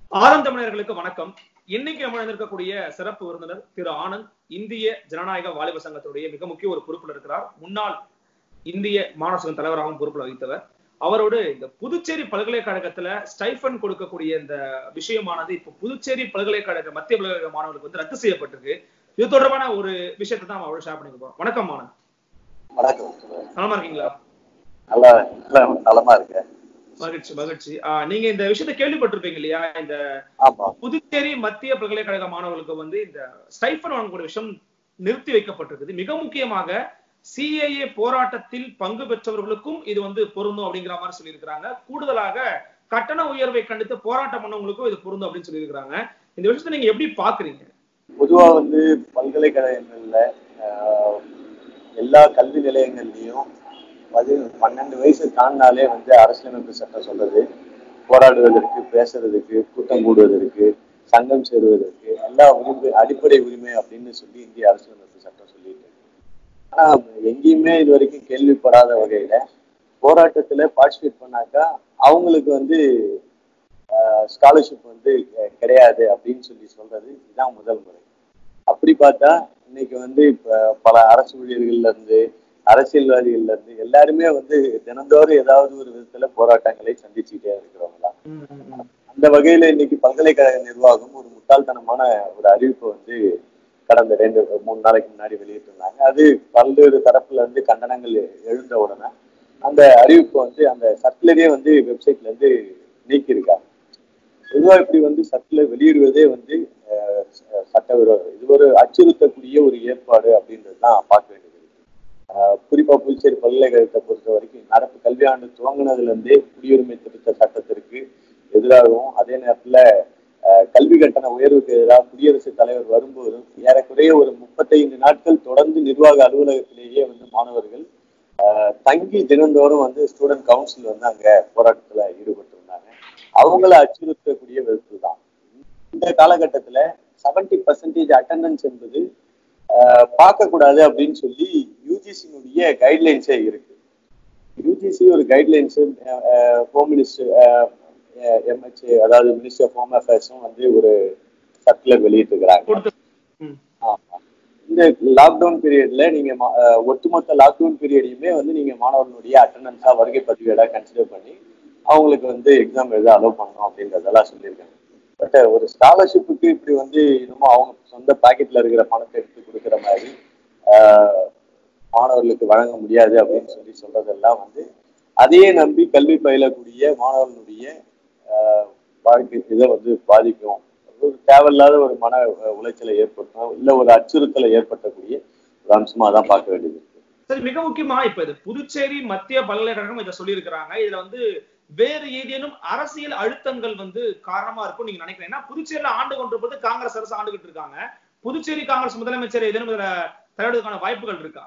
ஆனந்தமணியர்களுக்கு வணக்கம் இன்னைக்கு நம்ம இருக்கக்கூடிய சிறப்பு விருந்தினர் திரு ஆனந்த் இந்திய ஜனநாயக வாலிப சங்கத்துடைய மிக முக்கிய ஒரு பொறுப்புல இருக்கிறார் முன்னாள் இந்திய மாணவர் சங்க தலைவராகவும் பொறுப்புல வகித்தவர் அவரோடு இந்த புதுச்சேரி பல்கலைக்கழகத்துல ஸ்டைஃபன் கொடுக்கக்கூடிய இந்த விஷயமானது இப்போ புதுச்சேரி பல்கலைக்கழக மத்திய பல்கலைக்கழக மாணவர்களுக்கு வந்து ரத்து செய்யப்பட்டிருக்கு இது தொடர்பான ஒரு விஷயத்தை தான் அவரோட ஷேர் பண்ணிக்க போறோம் வணக்கம் ஆனந்த் வணக்கம் நலமா இருக்கீங்களா நல்லா நல்லா நலமா இருக்கேன் மகிழ்ச்சி மகிழ்ச்சி ஆஹ் நீங்க இந்த விஷயத்தை கேள்விப்பட்டிருப்பீங்க இல்லையா இந்த ஆமா புதுச்சேரி மத்திய பல்கலைக்கழக மாணவர்களுக்கு வந்து இந்த ஸ்டைஃபன் வழங்கக்கூடிய விஷயம் நிறுத்தி வைக்கப்பட்டிருக்குது மிக முக்கியமாக சிஏஏ போராட்டத்தில் பங்கு பெற்றவர்களுக்கும் இது வந்து பொருந்தும் அப்படிங்கிற மாதிரி சொல்லியிருக்கிறாங்க கூடுதலாக கட்டண உயர்வை கண்டித்து போராட்டம் பண்ணவங்களுக்கும் இது பொருந்தும் அப்படின்னு சொல்லியிருக்கிறாங்க இந்த விஷயத்தை நீங்க எப்படி பாக்குறீங்க பொதுவா வந்து பல்கலைக்கழகங்கள்ல ஆஹ், எல்லா கல்வி நிலையங்கள்லயும் அது பன்னெண்டு வயசு தாண்டினாலே வந்து அரசியலமைப்பு சட்டம் சொல்றது போராடுவதற்கு பேசுறதுக்கு கூட்டம் கூடுவதற்கு சங்கம் சேருவதற்கு எல்லா உரிமை அடிப்படை உரிமை அப்படின்னு சொல்லி இந்திய அரசியலமைப்பு சட்டம் சொல்லிட்டு இருக்கு. ஆனா எங்கேயுமே இது வரைக்கும் கேள்விப்படாத வகையில போராட்டத்துல பார்ட்டிசிபேட் பண்ணாக்கா அவங்களுக்கு வந்து ஸ்காலர்ஷிப் வந்து கெ- கிடையாது அப்படின்னு சொல்லி சொல்றது இதுதான் முதல் முறை அப்படி பார்த்தா இன்னைக்கு வந்து இப்ப பல அரசு ஊழியர்கள்ல இருந்து அரசியல்வாதிகள்ல இருந்து எல்லாருமே வந்து தினந்தோறும் ஏதாவது ஒரு விதத்துல போராட்டங்களை சந்திச்சுக்கிட்டே இருக்கிறவங்க தான் அந்த வகையில இன்னைக்கு பல்கலைக்கழக நிர்வாகம் ஒரு முட்டாள்தனமான ஒரு அறிவிப்பை வந்து கடந்த ரெண்டு மூணு நாளைக்கு முன்னாடி வெளியிட்டிருந்தாங்க அது பல்வேறு தரப்புல இருந்து கண்டனங்கள் எழுந்த உடனே அந்த அறிவிப்பை வந்து அந்த சர்க்குலரே வந்து வெப்சைட்ல இருந்து நீக்கியிருக்காங்க பொதுவா இப்படி வந்து சர்க்குலர் வெளியிடுவதே வந்து அஹ், ச- சட்டவிரோதம் இது ஒரு அச்சுறுத்தக்கூடிய ஒரு ஏற்பாடு அப்படின்றது தான் பார்க்க வேண்டியது இருக்கு. அஹ், குறிப்பா புதுச்சேரி பல்கலைக்கழகத்தை பொறுத்த வரைக்கும் நடப்பு கல்வியாண்டு துவங்கினதுல இருந்தே குடியுரிமை திருத்த சட்டத்திற்கு எதிராகவும் அதே நேரத்துல அஹ், கல்வி கட்டண உயர்வுக்கு எதிராக குடியரசுத் தலைவர் வரும்போதும் ஏறக்குறைய ஒரு முப்பத்தைந்து நாட்கள் தொடர்ந்து நிர்வாக அலுவலகத்திலேயே வந்து மாணவர்கள் அஹ், தங்கி தினந்தோறும் வந்து ஸ்டூடெண்ட் கவுன்சில் வந்து அங்க போராட்டத்துல ஈடுபட்டிருந்தாங்க அவங்கள அச்சுறுத்தக்கூடிய விதத்தில் தான் இந்த காலகட்டத்துல 70% பர்சன்டேஜ் அட்டண்டன்ஸ் என்பது அஹ், பார்க்கக்கூடாது அப்படின்னு சொல்லி யூஜிசியினுடைய கைட்லைன்ஸே இருக்கு யூஜிசி ஒரு கைட்லைன்ஸ் ஹோம் மினிஸ்டர் எம்ஹெச் அதாவது மினிஸ்டர் ஆஃப் ஹோம் அஃபேர்ஸும் வந்து ஒரு சர்க்குலர் வெளியிட்டிருக்கிறாங்க கொடுத்து ம். ஆமா. இந்த லாக்டவுன் பீரியட்ல நீங்க மா- அஹ் ஒட்டுமொத்த லாக்டவுன் பீரியடையுமே வந்து நீங்க மாணவர்களுடைய அட்டண்டன்ஸா வருகை பதிவேடா கன்சிடர் பண்ணி அவங்களுக்கு வந்து எக்ஸாம் எழுத அலோவ் பண்ணணும் அப்படின்றதெல்லாம் சொல்லியிருக்காங்க பட் ஒரு ஸ்காலர்ஷிப்புக்கு இப்படி வந்து இன்னமும் அவங்க சொந்த பாக்கெட்ல இருக்கிற பணத்தை எடுத்து கொடுக்குற மாதிரி ஆஹ், மாணவர்களுக்கு வழங்க முடியாது அப்படின்னு சொல்லி சொல்றதெல்லாம் வந்து அதையே நம்பி கல்வி பயிலக்கூடிய மாணவர்களுடைய ஆஹ், வாழ்க்கை இதை வந்து பாதிக்கும் ஒரு தேவையில்லாத ஒரு மன அஹ், உளைச்சலை ஏற்படுத்தும் இல்ல ஒரு அச்சுறுத்தலை ஏற்படுத்தக்கூடிய ஒரு அம்சமா தான் பார்க்க வேண்டியது இருக்கு. சரி மிக முக்கியமா இப்ப இது புதுச்சேரி மத்திய பல்கலைக்கழகம் இதை சொல்லியிருக்கிறாங்க இதுல வந்து வேறு ஏதேனும் அரசியல் அழுத்தங்கள் வந்து காரணமா இருக்கும் நீங்க நினைக்கிறீங்க ஏன்னா புதுச்சேரியில ஆண்டு கொண்டிருப்பது காங்கிரஸ் அரசு ஆண்டுகிட்டு இருக்காங்க புதுச்சேரி காங்கிரஸ் முதலமைச்சர் ஏதேனும் இதுல தலையிடுவதற்கான வாய்ப்புகள் இருக்கா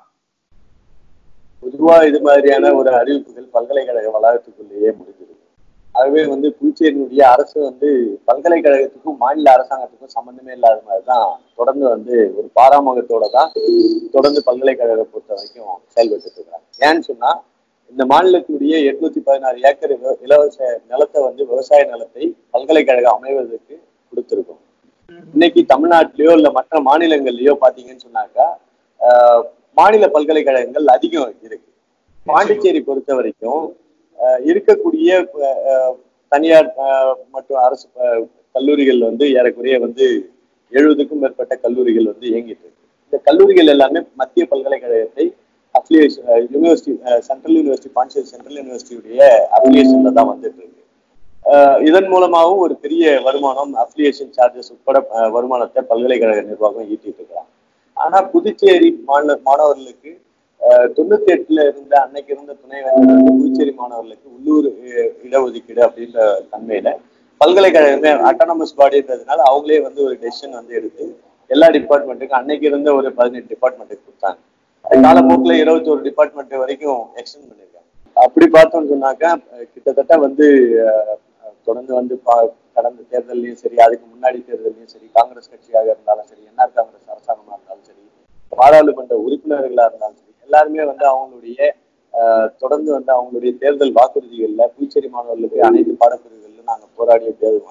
பொதுவா இது மாதிரியான ஒரு அறிவிப்புகள் பல்கலைக்கழக வளாகத்துக்குள்ளேயே முடிஞ்சிருக்கு ஆகவே வந்து புதுச்சேரியினுடைய அரசு வந்து பல்கலைக்கழகத்துக்கும் மாநில அரசாங்கத்துக்கும் சம்பந்தமே இல்லாத மாதிரி தான் தொடர்ந்து வந்து ஒரு பாராமுகத்தோட தான் தொடர்ந்து பல்கலைக்கழகம் பொறுத்த வரைக்கும் செயல்பட்டு இருக்காங்க ஏன்னு சொன்னா இந்த மாநிலத்தினுடைய எட்நூத்தி பதினாறு ஏக்கர் இல- இலவச நிலத்தை வந்து விவசாய நிலத்தை பல்கலைக்கழகம் அமைவதற்கு கொடுத்திருக்கும் இன்னைக்கு தமிழ்நாட்டிலயோ இல்ல மற்ற மாநிலங்கள்லயோ பாத்தீங்கன்னு சொன்னாக்கா ஆஹ், மாநில பல்கலைக்கழகங்கள் அதிகம் இருக்கு பாண்டிச்சேரி பொறுத்த வரைக்கும் ஆஹ், இருக்கக்கூடிய ஆஹ், தனியார் ஆஹ், மற்றும் அரசு ஆஹ், கல்லூரிகள் வந்து ஏறக்குறைய வந்து எழுபதுக்கும் மேற்பட்ட கல்லூரிகள் வந்து இயங்கிட்டு இருக்கு இந்த கல்லூரிகள் எல்லாமே மத்திய பல்கலைக்கழகத்தை affiliation university central university Pondicherry central யூனிவர்சிட்டியுடைய அஃபிலியேஷன்ல தான் வந்துட்டு இருக்கு ஆஹ் இதன் மூலமாகவும் ஒரு பெரிய வருமானம் அஃபிலியேஷன் சார்ஜஸ் உட்பட ஆஹ் வருமானத்தை பல்கலைக்கழக நிர்வாகம் ஈட்டிட்டு இருக்கிறாங்க ஆனா புதுச்சேரி மாநில மாணவர்களுக்கு ஆஹ் தொண்ணூத்தி எட்டுல இருந்த அன்னைக்கு இருந்த துணைவேந்தர் வந்து புதுச்சேரி மாணவர்களுக்கு உள்ளூர் அஹ், இடஒதுக்கீடு அப்படின்ற தன்மையில பல்கலைக்கழகமே அட்டானமஸ் பாடின்றதுனால அவங்களே வந்து ஒரு டெசிஷன் வந்து எடுத்து எல்லா டிபார்ட்மெண்ட்டுக்கும் அன்னைக்கு இருந்த ஒரு பதினெட்டு டிபார்ட்மெண்ட்டுக்கு கொடுத்தாங்க அது காலப்போக்கில் இருபத்தி ஒரு டிபார்ட்மெண்ட் வரைக்கும் எக்ஸ்டெண்ட் பண்ணியிருக்காங்க அப்படி பார்த்தோம்னு சொன்னாக்கா அஹ், கிட்டத்தட்ட வந்து அஹ், அஹ், தொடர்ந்து வந்து பா- கடந்த தேர்தல்லையும் சரி அதுக்கு முன்னாடி தேர்தல்லையும் சரி காங்கிரஸ் கட்சியாக இருந்தாலும் சரி என்ஆர் காங்கிரஸ் அரசாங்கமா இருந்தாலும் சரி பாராளுமன்ற உறுப்பினர்களா இருந்தாலும் சரி எல்லாருமே வந்து அவங்களுடைய ஆஹ், தொடர்ந்து வந்து அவங்களுடைய தேர்தல் வாக்குறுதிகள்ல புதுச்சேரி மாணவர்களுக்கு அனைத்து பாடப்பிரிவுகளிலும் நாங்க போராடி எப்படியாவது வாங்கி கொடுப்போம்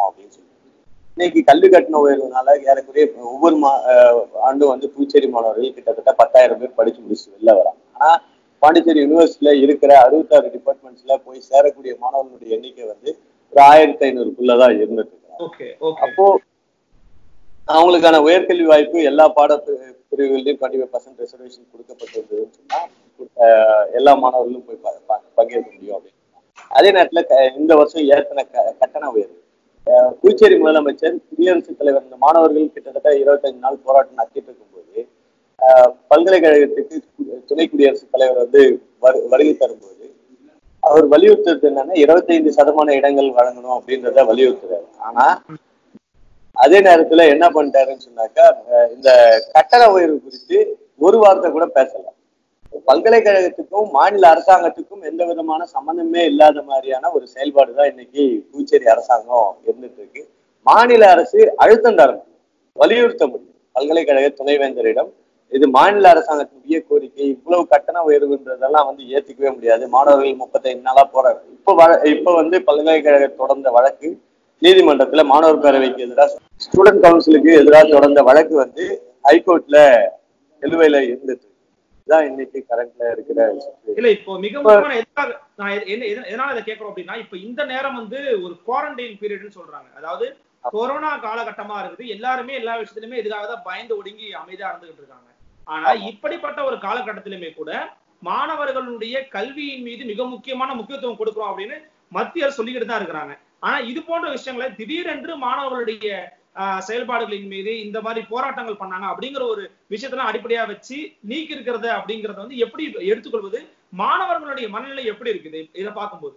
பண்ணணும் அப்படின்னு சொல்லி இன்னைக்கு கல்வி கட்டண உயர்வுனால ஏறக்குறைய ஒவ்வொரு மா அஹ் ஆண்டும் வந்து புதுச்சேரி மாணவர்கள் கிட்டத்தட்ட பத்தாயிரம் பேர் படிச்சு முடிச்சு வெளில வராங்க ஆனா பாண்டிச்சேரி யூனிவர்சிட்டியில இருக்கிற அறுபத்தாறு டிபார்ட்மெண்ட்ஸ்ல போய் சேரக்கூடிய மாணவர்களுடைய எண்ணிக்கை வந்து ஒரு ஆயிரத்தி ஐநூறுக்குள்ளதான் இருந்துட்டு இருக்கு ஓகே ஓகே அப்போ அவங்களுக்கான உயர்கல்வி வாய்ப்பு எல்லா பாட பி- பிரிவுகள்லயும் டுவெண்ட்டி ஃபைவ் பர்சன்ட் ரிசர்வேஷன் கொடுக்கப்பட்டிருந்ததுன்னு சொன்னா அஹ், எல்லா மாணவர்களும் போய் ப- ப- பங்கேற்க முடியும் அப்படின்னு அதே நேரத்துல க- இந்த வருஷம் ஏற்கன க- கட்டண உயர்வு அஹ், புதுச்சேரி முதலமைச்சர் குடியரசுத் தலைவர் இந்த மாணவர்கள் கிட்டத்தட்ட இருபத்தஞ்சு நாள் போராட்டம் நடத்திட்டு இருக்கும்போது அஹ், பல்கலைக்கழகத்துக்கு கு- துணை குடியரசுத் தலைவர் வந்து வரு- வருகை தரும்போது அவர் வலியுறுத்துறது என்னன்னா இருபத்தைந்து சதமான இடங்கள் வழங்கணும் அப்படின்றத வலியுறுத்துறாரு ஆனா அதே நேரத்துல என்ன பண்ணிட்டாருன்னு சொன்னாக்கா அஹ் இந்த கட்டண உயர்வு குறித்து ஒரு வார்த்தை கூட பேசல பல்கலைக்கழகத்துக்கும் மாநில அரசாங்கத்துக்கும் எந்த விதமான சம்பந்தமே இல்லாத மாதிரியான ஒரு செயல்பாடு தான் இன்னைக்கு புதுச்சேரி அரசாங்கம் இருந்துட்டு இருக்கு மாநில அரசு அழுத்தம் தர முடியும் வலியுறுத்த முடியும் பல்கலைக்கழக துணைவேந்தரிடம் இது மாநில அரசாங்கத்தினுடைய கோரிக்கை இவ்வளவு கட்டண உயர்வுன்றதெல்லாம் வந்து ஏத்துக்கவே முடியாது மாணவர்கள் முப்பத்தைந்து நாளா போறாங்க இப்ப வழ இப்ப வந்து பல்கலைக்கழக தொடர்ந்த வழக்கு நீதிமன்றத்துல மாணவர் பேரவைக்கு எதிராக ஸ்டூடெண்ட் கவுன்சிலுக்கு எதிராக தொடர்ந்த வழக்கு வந்து ஹைகோர்ட்ல நிலுவையில இருந்துட்டு இருக்கு. இதுதான் இன்னைக்கு கரண்ட்ல இருக்கிற situation. இல்ல இப்போ மிக முக்கியமான எதுக்காக நான் எது- என்ன எது- எதனால இதை கேட்கிறோம் அப்படின்னா இப்ப இந்த நேரம் வந்து ஒரு குவாரண்டைன் பீரியட்னு சொல்றாங்க அதாவது கொரோனா காலகட்டமா இருக்குது எல்லாருமே எல்லா விஷயத்திலுமே இதுக்காக தான் பயந்து ஒடுங்கி அமைதியா இருந்துகிட்டு இருக்காங்க ஆனா இப்படிப்பட்ட ஒரு காலகட்டத்திலுமே கூட மாணவர்களுடைய கல்வியின் மீது மிக முக்கியமான முக்கியத்துவம் கொடுக்கிறோம் அப்படின்னு மத்திய அரசு சொல்லிக்கிட்டு தான் இருக்கிறாங்க ஆனா இது போன்ற விஷயங்களை திடீரென்று மாணவர்களுடைய ஆஹ், செயல்பாடுகளின் மீது இந்த மாதிரி போராட்டங்கள் பண்ணாங்க அப்படிங்கிற ஒரு விஷயத்தெல்லாம் அடிப்படையா வச்சு நீக்கி இருக்கிறது அப்படிங்கறத வந்து எப்படி எடுத்துக்கொள்வது மாணவர்களுடைய மனநிலை எப்படி இருக்குது இதை பார்க்கும்போது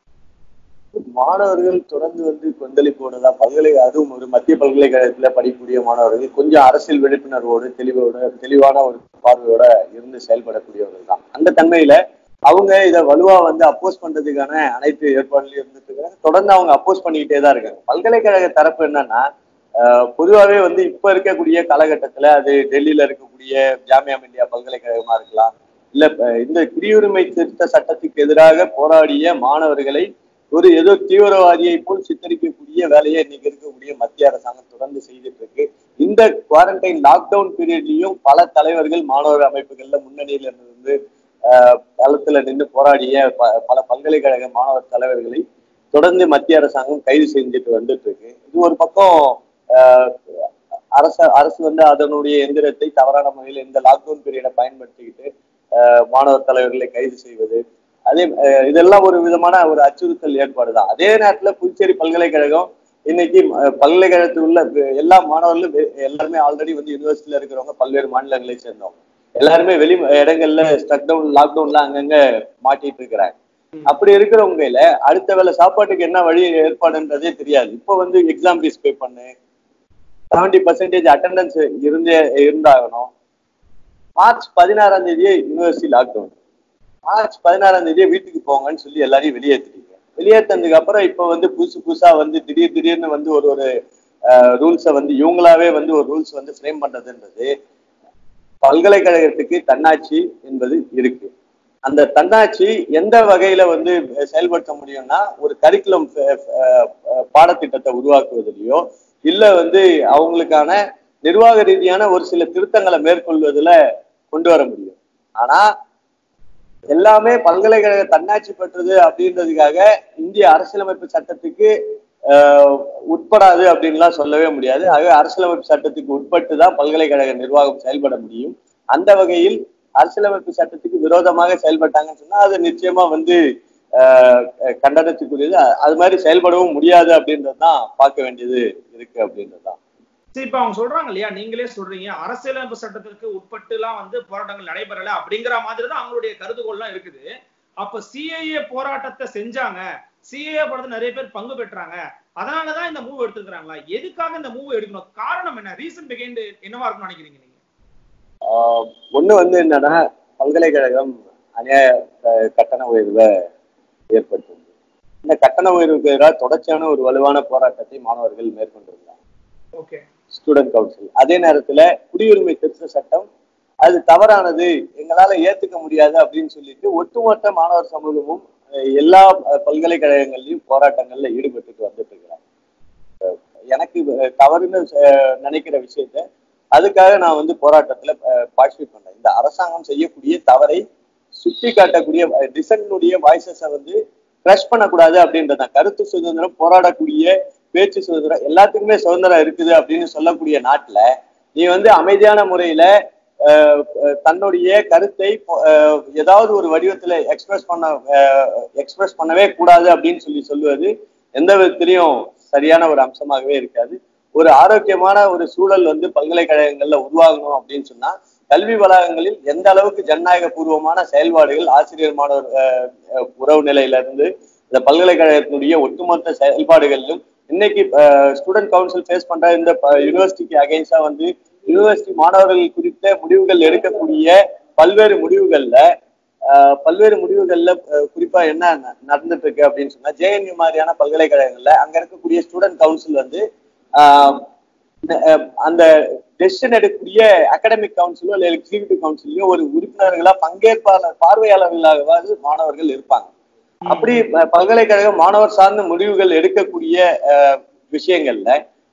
மாணவர்கள் தொடர்ந்து வந்து கொந்தளிப்போட தான் பல்கலை அதுவும் ஒரு மத்திய பல்கலைக்கழகத்துல படிக்கக்கூடிய மாணவர்கள் கொஞ்சம் அரசியல் விழிப்புணர்வோடு தெளிவோட தெளிவான ஒரு பார்வையோட இருந்து செயல்படக்கூடியவர்கள் தான் அந்த தன்மையில அவங்க இதை வலுவா வந்து அப்போஸ் பண்றதுக்கான அனைத்து ஏற்பாடுலையும் இருந்துட்டு இருக்காங்க தொடர்ந்து அவங்க அப்போஸ் பண்ணிக்கிட்டே தான் இருக்காங்க பல்கலைக்கழக தரப்பு என்னன்னா ஆஹ் பொதுவாவே வந்து இப்ப இருக்கக்கூடிய காலகட்டத்துல அது டெல்லியில இருக்கக்கூடிய ஜாமியா மில்லியா பல்கலைக்கழகமா இருக்கலாம் இல்ல அஹ் இந்த குடியுரிமை திருத்த சட்டத்துக்கு எதிராக போராடிய மாணவர்களை ஒரு ஏதோ தீவிரவாதியை போல் சித்தரிக்கக்கூடிய வேலையை இன்னைக்கு இருக்கக்கூடிய மத்திய அரசாங்கம் தொடர்ந்து செய்துட்டு இருக்கு இந்த குவாரண்டைன் லாக்டவுன் பீரியட்லயும் பல தலைவர்கள் மாணவர் அமைப்புகள்ல முன்னணியில இருந்து ஆஹ் களத்துல நின்று போராடிய ப- பல பல்கலைக்கழக மாணவர் தலைவர்களை தொடர்ந்து மத்திய அரசாங்கம் கைது செஞ்சுட்டு வந்துட்டு இருக்கு இது ஒரு பக்கம் ஆஹ் அரசு அரசு வந்து அதனுடைய எந்திரத்தை தவறான முறையில் இந்த லாக்டவுன் பீரியடை பயன்படுத்திக்கிட்டு ஆஹ் மாணவர் தலைவர்களை கைது செய்வது அதே ஆஹ் இதெல்லாம் ஒரு விதமான ஒரு அச்சுறுத்தல் ஏற்பாடு தான் அதே நேரத்துல புதுச்சேரி பல்கலைக்கழகம் இன்னைக்கு ஆஹ் பல்கலைக்கழகத்தில் உள்ள வே- எல்லா மாணவர்களும் வே- எல்லாருமே ஆல்ரெடி வந்து யூனிவர்சிட்டியில இருக்கிறவங்க பல்வேறு மாநிலங்களை சேர்ந்தவங்க எல்லாருமே வெளி இடங்கள்ல ஸ்டக் டவுன் லாக்டவுன்ல அங்கங்க மாட்டிட்டு இருக்கிறாங்க அப்படி இருக்கிறவங்கள அடுத்த வேளை சாப்பாட்டுக்கு என்ன வழி ஏற்பாடுன்றதே தெரியாது இப்போ வந்து எக்ஸாம் ஃபீஸ் பே பண்ணு செவன்டி பர்சன்டேஜ் அட்டண்டன்ஸ் இருந்தே இருந்தாகணும் மார்ச் பதினாறாம் தேதியே யூனிவர்சிட்டி லாக்டவுன் மார்ச் பதினாறாம் தேதியே வீட்டுக்கு போங்கன்னு சொல்லி எல்லாரையும் வெளியேற்றிட்டீங்க வெளியேற்றதுக்கு அப்புறம் இப்போ வந்து புதுசு புதுசா வந்து திடீர் திடீர்னு வந்து ஒரு ஒரு ரூல்ஸை வந்து இவங்களாவே வந்து ஒரு ரூல்ஸ் வந்து ஃப்ரேம் பண்றதுன்றது பல்கலைக்கழகத்துக்கு தன்னாட்சி என்பது இருக்கு அந்த தன்னாட்சி எந்த வகையில வந்து செயல்படுத்த முடியும்னா ஒரு கரிக்குலம் பாடத்திட்டத்தை உருவாக்குவதிலையோ இல்ல வந்து அவங்களுக்கான நிர்வாக ரீதியான ஒரு சில திருத்தங்களை மேற்கொள்வதுல கொண்டு வர முடியும் ஆனா எல்லாமே பல்கலைக்கழக தன்னாட்சி பெற்றது அப்படின்றதுக்காக இந்திய அரசியலமைப்பு சட்டத்துக்கு ஆஹ், உட்படாது அப்படின்லாம் சொல்லவே முடியாது ஆகவே அரசியலமைப்பு சட்டத்துக்கு உட்பட்டு தான் பல்கலைக்கழக நிர்வாகம் செயல்பட முடியும் அந்த வகையில் அரசியலமைப்பு சட்டத்துக்கு விரோதமாக செயல்பட்டாங்கன்னு சொன்னா அது நிச்சயமா வந்து ஆஹ், கண்டனத்துக்குரியது அ- அது மாதிரி செயல்படவும் முடியாது அப்படின்றது தான் பார்க்க வேண்டியது இருக்கு அப்படின்றது தான் சரி இப்ப அவங்க சொல்றாங்க இல்லையா நீங்களே சொல்றீங்க அரசியலமைப்பு சட்டத்திற்கு உட்பட்டு எல்லாம் வந்து போராட்டங்கள் நடைபெறல அப்படிங்கிற மாதிரி தான் அவங்களுடைய கருதுகோள்லாம் இருக்குது அப்ப சிஏஏ போராட்டத்தை செஞ்சாங்க சிஏஏ போராட்டத்தில் நிறைய பேர் பங்கு பெற்றாங்க அதனாலதான் இந்த மூவ் எடுத்துக்கிறாங்களா எதுக்காக இந்த மூவ் எடுக்கணும் காரணம் என்ன ரீசன் பிகைண்ட் என்னவா இருக்கும்னு நினைக்கிறீங்க நீங்க ஆஹ் ஒண்ணு வந்து என்னன்னா பல்கலைக்கழகம் அநியாய க- கட்டண உயர்வை ஏற்படுத்தும் இந்த கட்டண உயர்வுக்கு எதிராக தொடர்ச்சியான ஒரு வலுவான போராட்டத்தை மாணவர்கள் மேற்கொண்டிருந்தாங்க ஓகே ஸ்டூடெண்ட் கவுன்சில் அதே நேரத்துல குடியுரிமை திருத்த சட்டம் அது தவறானது எங்களால ஏத்துக்க முடியாது அப்படின்னு சொல்லிட்டு ஒட்டுமொத்த மாணவர் சமூகமும் அஹ், எல்லா அஹ், பல்கலைக்கழகங்கள்லயும் போராட்டங்கள்ல ஈடுபட்டுட்டு வந்துட்டு இருக்கிறாங்க அஹ், தவறுன்னு அஹ், நினைக்கிற விஷயத்த அதுக்காக நான் வந்து போராட்டத்துல பார்ட்டிசிபேட் பண்றேன் இந்த அரசாங்கம் செய்யக்கூடிய தவறை சுட்டி காட்டக்கூடிய டிசனுடைய வாய்ஸஸை வந்து கிரஷ் பண்ணக்கூடாது அப்படின்றதான் கருத்து சுதந்திரம் போராடக்கூடிய பேச்சு சுதந்திரம் எல்லாத்துக்குமே சுதந்திரம் இருக்குது அப்படின்னு சொல்லக்கூடிய நாட்டுல நீ வந்து அமைதியான முறையில அஹ், அஹ், தன்னுடைய கருத்தை அஹ், ஏதாவது ஒரு வடிவத்துல எக்ஸ்பிரஸ் பண்ண எக்ஸ்பிரஸ் பண்ணவே கூடாது அப்படின்னு சொல்லி சொல்லுவது எந்த விதத்திலையும் சரியான ஒரு அம்சமாகவே இருக்காது ஒரு ஆரோக்கியமான ஒரு சூழல் வந்து பல்கலைக்கழகங்கள்ல உருவாகணும் அப்படின்னு சொன்னா கல்வி வளாகங்களில் எந்த அளவுக்கு ஜனநாயக பூர்வமான செயல்பாடுகள் ஆசிரியர் மாணவர் அஹ், அஹ், உறவு நிலையில இருந்து இந்த பல்கலைக்கழகத்தினுடைய ஒட்டுமொத்த செயல்பாடுகளிலும் இன்னைக்கு ஸ்டூடெண்ட் கவுன்சில் ஃபேஸ் பண்ற இந்த யூனிவர்சிட்டிக்கு அகைன்ஸ்டா வந்து யூனிவர்சிட்டி மாணவர்கள் குறித்த முடிவுகள் எடுக்கக்கூடிய பல்வேறு முடிவுகள்ல ஆஹ், பல்வேறு முடிவுகள்ல அஹ், குறிப்பா என்ன ந- நடந்துட்டு இருக்கு அப்படின்னு சொன்னா ஜேஎன்யூ மாதிரியான பல்கலைக்கழகங்கள்ல அங்க இருக்கக்கூடிய ஸ்டூடெண்ட் கவுன்சில் வந்து ஆஹ், அஹ், அந்த டெசிஷன் எடுக்கக்கூடிய அகாடமிக் கவுன்சிலோ இல்லை எக்ஸிகியூட்டிவ் கவுன்சிலையோ ஒரு உறுப்பினர்களா பங்கேற்பாளர் பார்வையாளர்களாகவாது மாணவர்கள் இருப்பாங்க அப்படி ப- பல்கலைக்கழக மாணவர் சார்ந்த முடிவுகள் எடுக்கக்கூடிய அஹ், விஷயங்கள்ல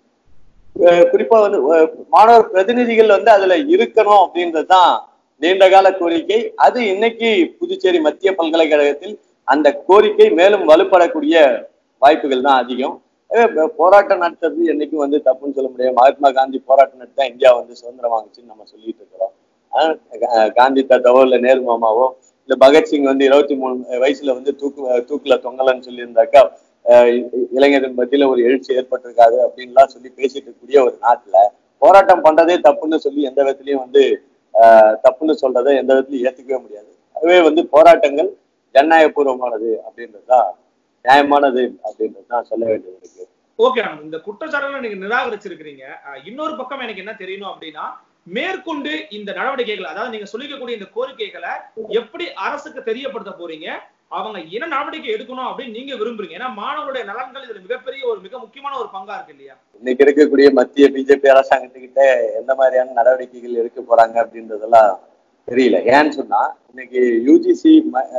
அஹ், குறிப்பா வந்து அஹ், மாணவர் பிரதிநிதிகள் வந்து அதுல இருக்கணும் அப்படின்றதுதான் நீண்ட கால கோரிக்கை அது இன்னைக்கு புதுச்சேரி மத்திய பல்கலைக்கழகத்தில் அந்த கோரிக்கை மேலும் வலுப்படக்கூடிய வாய்ப்புகள் தான் அதிகம் அஹ், ப- போராட்டம் நடத்துறது என்னைக்கும் வந்து தப்புன்னு சொல்ல முடியாது மகாத்மா காந்தி போராட்டம் நடத்தா இந்தியா வந்து சுதந்திரம் வாங்குச்சுன்னு நம்ம சொல்லிட்டு இருக்கிறோம் ஆஹ் கா- காந்தி தாத்தாவோ இல்ல நேரு மாமாவோ இல்ல பகத்சிங் வந்து இருபத்தி மூணு வயசுல வந்து தூக்கு தூக்குல தொங்கலன்னு சொல்லியிருந்தாக்கா ஆஹ் இ- இளைஞர்கள் மத்தியில ஒரு எழுச்சி ஏற்பட்டிருக்காது அப்படின்லாம் சொல்லி பேசிட்டு இருக்கக்கூடிய ஒரு நாட்டுல போராட்டம் பண்றதே தப்புன்னு சொல்லி எந்த விதத்திலையும் வந்து ஆஹ் தப்புன்னு சொல்றதை எந்த விதத்திலையும் ஏத்துக்கவே முடியாது அதுவே வந்து போராட்டங்கள் ஜனநாயகபூர்வமானது அப்படின்றதுதான் நியாயமானது அப்படின்றது தான் சொல்ல வேண்டியது இருக்கு ஓகே ஆனந்த் இந்த குற்றச்சாட்டுகளை நீங்க நிராகரிச்சிருக்கிறீங்க அஹ், இன்னொரு பக்கம் எனக்கு என்ன தெரியணும் அப்படின்னா மேற்கொண்டு இந்த நடவடிக்கைகள் அதாவது நீங்க சொல்லிக்கக்கூடிய இந்த கோரிக்கைகளை எப்படி அரசுக்கு தெரியப்படுத்த போறீங்க அவங்க என்ன நடவடிக்கை எடுக்கணும் அப்படின்னு நீங்க விரும்புறீங்க ஏன்னா மாணவருடைய நலன்கள் இதுல மிகப்பெரிய ஒரு மிக முக்கியமான ஒரு பங்கா இருக்கு இல்லையா இன்னைக்கு இருக்கக்கூடிய மத்திய பிஜேபி அரசாங்கத்துக்கிட்ட எந்த மாதிரியான நடவடிக்கைகள் எடுக்க போறாங்க அப்படின்றதெல்லாம் தெரியல ஏன்னு சொன்னா இன்னைக்கு யூஜிசி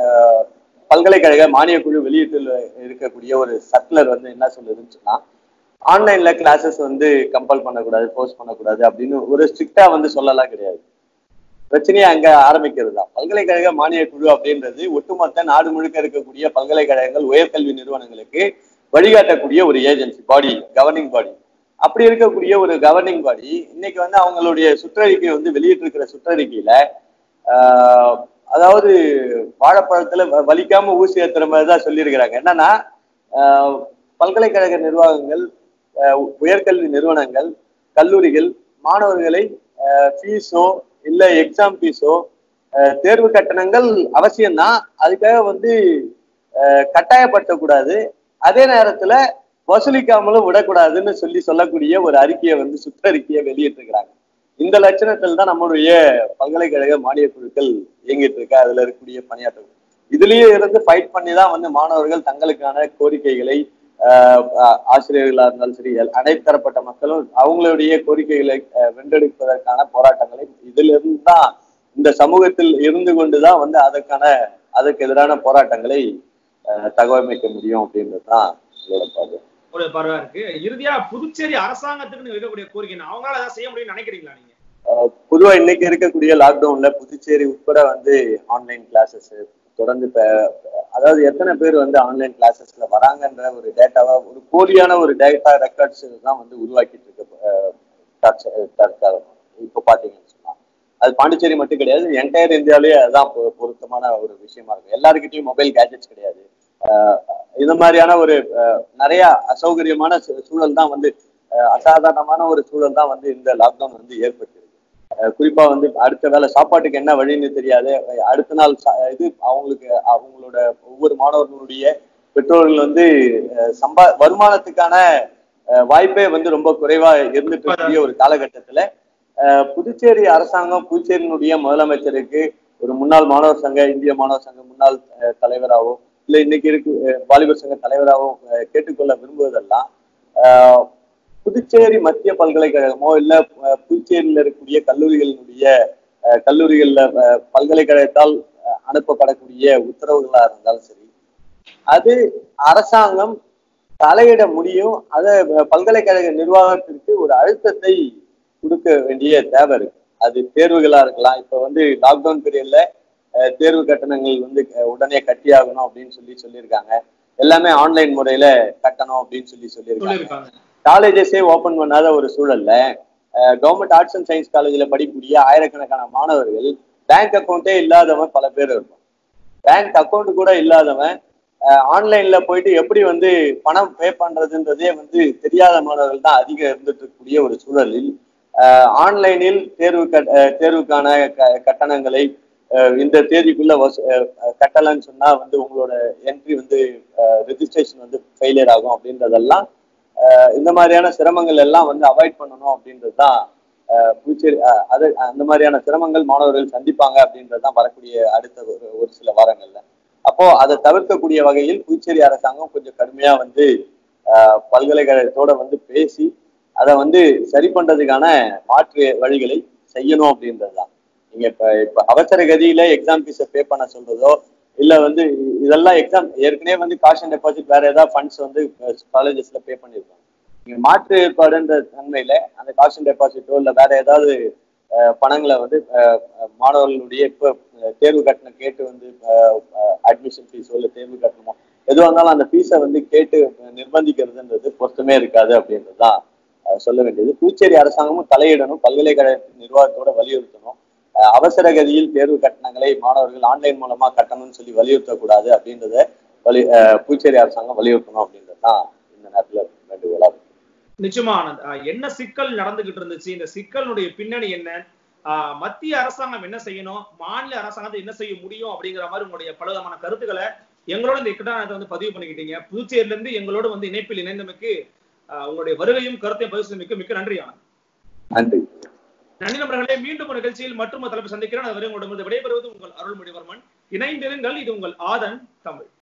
பல்கலைக்கழக மானிய குழு வெளியிட்டு இருக்கக்கூடிய ஒரு சர்க்குலர் வந்து என்ன சொல்லுதுன்னு சொன்னா ஆன்லைன்ல கிளாஸஸ் வந்து கம்பல் பண்ணக்கூடாது போஸ்ட் பண்ணக்கூடாது அப்படின்னு ஒரு ஸ்ட்ரிக்டா வந்து சொல்லலாம் கிடையாது பிரச்சனையே அங்க ஆரம்பிக்கிறது தான் பல்கலைக்கழக மானிய குழு அப்படின்றது ஒட்டுமொத்த நாடு முழுக்க இருக்கக்கூடிய பல்கலைக்கழகங்கள் உயர்கல்வி நிறுவனங்களுக்கு வழிகாட்டக்கூடிய ஒரு ஏஜென்சி பாடி கவர்னிங் பாடி அப்படி இருக்கக்கூடிய ஒரு கவர்னிங் பாடி இன்னைக்கு வந்து அவங்களுடைய சுற்றறிக்கை வந்து வெளியிட்டிருக்கிற சுற்றறிக்கையில ஆஹ், அதாவது வாழைப்பழத்துல வ- வலிக்காம ஊசி ஏத்துற மாதிரி தான் சொல்லியிருக்கிறாங்க என்னன்னா ஆஹ், பல்கலைக்கழக நிர்வாகங்கள் ஆஹ், உயர்கல்வி நிறுவனங்கள் கல்லூரிகள் மாணவர்களை ஃபீஸோ இல்ல எக்ஸாம் ஃபீஸோ தேர்வு கட்டணங்கள் அவசியம்தான் அதுக்காக வந்து ஆஹ், கட்டாயப்படுத்தக்கூடாது அதே நேரத்துல வசூலிக்காமலும் விடக்கூடாதுன்னு சொல்லி சொல்லக்கூடிய ஒரு அறிக்கையை வந்து சுற்றறிக்கையை வெளியிட்டிருக்கிறாங்க இந்த லட்சணத்தில் தான் நம்மளுடைய பல்கலைக்கழக மானிய குழுக்கள் இயங்கிட்டு இருக்கு அதுல இருக்கக்கூடிய பணியாற்றல் இதுலயே இருந்து ஃபைட் பண்ணி தான் வந்து மாணவர்கள் தங்களுக்கான கோரிக்கைகளை ஆஹ் ஆஹ் ஆசிரியர்களா இருந்தாலும் சரி எல்- அனைத்து தரப்பட்ட மக்களும் அவங்களுடைய கோரிக்கைகளை ஆஹ் வென்றெடுப்பதற்கான போராட்டங்களை இதுல இருந்து தான் இந்த சமூகத்தில் இருந்து கொண்டுதான் வந்து அதற்கான அதற்கு எதிரான போராட்டங்களை ஆஹ் தகவமைக்க முடியும் அப்படின்றது தான் எங்களோட பார்வை ஒரு பரவா இருக்கு இறுதியா புதுச்சேரி அரசாங்கத்துக்கு நீங்க வைக்கக்கூடிய கோரிக்கை என்ன? அவங்களால ஏதாவது செய்ய முடியும்னு நினைக்கிறீங்களா நீங்க ஆஹ் பொதுவா இன்னைக்கு இருக்கக்கூடிய லாக்டவுன்ல புதுச்சேரி உட்பட வந்து ஆன்லைன் கிளாஸஸ் தொடர்ந்து இப்ப அதாவது எத்தனை பேர் வந்து ஆன்லைன் கிளாஸஸ்ல வராங்கன்ற ஒரு டேட்டாவா ஒரு போலியான ஒரு டேட்டா ரெக்கார்ட்ஸ் தான் வந்து உருவாக்கிட்டு இருக்கு ஆஹ் தற்ச- தற்காலம் இப்போ பாத்தீங்கன்னு சொன்னா அது பாண்டிச்சேரி மட்டும் கிடையாது என்டையர் இந்தியாவிலேயே அதுதான் பொ- பொருத்தமான ஒரு விஷயமா இருக்கு எல்லாருக்கிட்டையும் மொபைல் கேஜெட்ஸ் கிடையாது ஆஹ் இந்த மாதிரியான ஒரு ஆஹ் நிறைய அசௌகரியமான சூ- சூழல் தான் வந்து ஆஹ் அசாதாரணமான ஒரு சூழல் தான் வந்து இந்த லாக்டவுன் வந்து ஏற்பட்டிருக்கு ஆஹ் குறிப்பா வந்து அடுத்த வேலை சாப்பாட்டுக்கு என்ன வழின்னு தெரியாது அஹ் அடுத்த நாள் சா- இது அவங்களுக்கு அவங்களோட ஒவ்வொரு மாணவர்களுடைய பெற்றோர்கள் வந்து ஆஹ் சம்பா வருமானத்துக்கான ஆஹ் வாய்ப்பே வந்து ரொம்ப குறைவா இருந்துட்டு இருக்கக்கூடிய ஒரு காலகட்டத்துல ஆஹ் புதுச்சேரி அரசாங்கம் புதுச்சேரியினுடைய முதலமைச்சருக்கு ஒரு முன்னாள் மாணவர் சங்க இந்திய மாணவர் சங்க முன்னாள் ஆஹ் தலைவராகவோ இல்ல இன்னைக்கு இருக்கு ஆஹ் வாலிபர் சங்க தலைவராகவோ ஆஹ் கேட்டுக்கொள்ள விரும்புவதெல்லாம் ஆஹ் புதுச்சேரி மத்திய பல்கலைக்கழகமோ இல்ல அஹ், புதுச்சேரியில இருக்கக்கூடிய கல்லூரிகளினுடைய அஹ், கல்லூரிகள்ல அஹ், பல்கலைக்கழகத்தால் அஹ், அனுப்பப்படக்கூடிய உத்தரவுகளா இருந்தாலும் சரி அது அரசாங்கம் தலையிட முடியும் அதை பல்கலைக்கழக நிர்வாகத்திற்கு ஒரு அழுத்தத்தை கொடுக்க வேண்டிய தேவை இருக்கு அது தேர்வுகளா இருக்கலாம் இப்ப வந்து லாக்டவுன் பீரியட்ல அஹ், தேர்வு கட்டணங்கள் வந்து அஹ், உடனே கட்டியாகணும் அப்படின்னு சொல்லி சொல்லியிருக்காங்க எல்லாமே ஆன்லைன் முறையில கட்டணும் அப்படின்னு சொல்லி சொல்லியிருக்காங்க சொல்லியிருக்காங்க காலேஜஸே ஓபன் பண்ணாத ஒரு சூழல்ல கவர்மெண்ட் ஆர்ட்ஸ் அண்ட் சயின்ஸ் காலேஜில் படிக்கக்கூடிய ஆயிரக்கணக்கான மாணவர்கள் பேங்க் அக்கௌண்ட்டே இல்லாதவன் பல பேர் இருக்கும் பேங்க் அக்கௌண்ட் கூட இல்லாதவன் ஆன்லைன்ல போயிட்டு எப்படி வந்து பணம் பே பண்றதுன்றதே வந்து தெரியாத மாணவர்கள் தான் அதிகம் இருந்துட்டு இருக்கக்கூடிய ஒரு சூழலில் ஆன்லைனில் தேர்வு கட்- அஹ், தேர்வுக்கான க- கட்டணங்களை அஹ், இந்த தேதிக்குள்ள வசூ அஹ், அஹ், கட்டலன்னு சொன்னா வந்து உங்களோட என்ட்ரி வந்து ரெஜிஸ்ட்ரேஷன் வந்து ஃபெயிலியர் ஆகும் அப்படின்றதெல்லாம் அஹ், இந்த மாதிரியான சிரமங்கள் எல்லாம் வந்து அவாய்ட் பண்ணணும் அப்படின்றது தான் புதுச்சேரி அஹ், அது அந்த மாதிரியான சிரமங்கள் மாணவர்கள் சந்திப்பாங்க அப்படின்றது தான் வரக்கூடிய அடுத்த ஒரு ஒரு சில வாரங்கள்ல அப்போ அதை தவிர்க்கக்கூடிய வகையில் புதுச்சேரி அரசாங்கம் கொஞ்சம் கடுமையா வந்து அஹ், பல்கலைக்கழகத்தோட வந்து பேசி அதை வந்து சரி பண்றதுக்கான மாற்று வழிகளை செய்யணும் அப்படின்றது தான் நீங்க இப்ப இப்ப அவசர கதியில எக்ஸாம் ஃபீஸை பே பண்ண சொல்றதோ இல்ல வந்து இதெல்லாம் எக்ஸாம் ஏற்கனவே வந்து காஷன் டெபாசிட் வேற ஏதாவது ஃபண்ட்ஸ் வந்து காலேஜஸ்ல பே பண்ணிருக்காங்க நீங்க மாற்று ஏற்பாடுன்ற தன்மையில அந்த காஷன் டெபாசிட்டோ இல்ல வேற ஏதாவது அஹ், பணங்களை வந்து அஹ், அஹ், மாணவர்களுடைய இப்ப அஹ், தேர்வு கட்டணம் கேட்டு வந்து அட்மிஷன் ஃபீஸோ இல்ல தேர்வு கட்டணமோ எதுவாக இருந்தாலும் அந்த ஃபீஸை வந்து கேட்டு நிர்பந்திக்கிறதுன்றது பொருத்தமே இருக்காது அப்படின்றது தான் அஹ், சொல்ல வேண்டியது புதுச்சேரி அரசாங்கமும் தலையிடணும் பல்கலைக்கழக நிர்வாகத்தோட வலியுறுத்தணும் அஹ், அவசர கதியில் தேர்வு கட்டணங்களை மாணவர்கள் ஆன்லைன் மூலமா கட்டணும்னு சொல்லி வலியுறுத்தக்கூடாது அப்படின்றத வலி அஹ், புதுச்சேரி அரசாங்கம் வலியுறுத்தணும் அப்படின்றது தான் இந்த நேரத்துல வேண்டுகோளா இருக்கு. நிச்சயமா ஆனந்த் ஆஹ் என்ன சிக்கல் நடந்துகிட்டு இருந்துச்சு இந்த சிக்கலுடைய பின்னணி என்ன ஆஹ் மத்திய அரசாங்கம் என்ன செய்யணும் மாநில அரசாங்கத்தை என்ன செய்ய முடியும் அப்படிங்கிற மாதிரி உங்களுடைய பலவிதமான கருத்துக்களை எங்களோட இந்த இக்கட்டானத்தை வந்து பதிவு பண்ணிக்கிட்டீங்க புதுச்சேரியில இருந்து எங்களோட வந்து இணைப்பில் இணைந்தமைக்கு ஆஹ் உங்களுடைய வருகையும் கருத்தையும் பதிவு செய்தமைக்கு மிக்க நன்றி ஆனந்த் நன்றி நன்றி நண்பர்களே மீண்டும் ஒரு நிகழ்ச்சியில் மற்றும் தலைப்பு சந்திக்கிறேன் அதுவரை உங்களிடமிருந்து விடைபெறுவது உங்கள் அருள்மொழிவர்மன் இணைந்திருங்கள் இது உங்கள் ஆதன் தமிழ்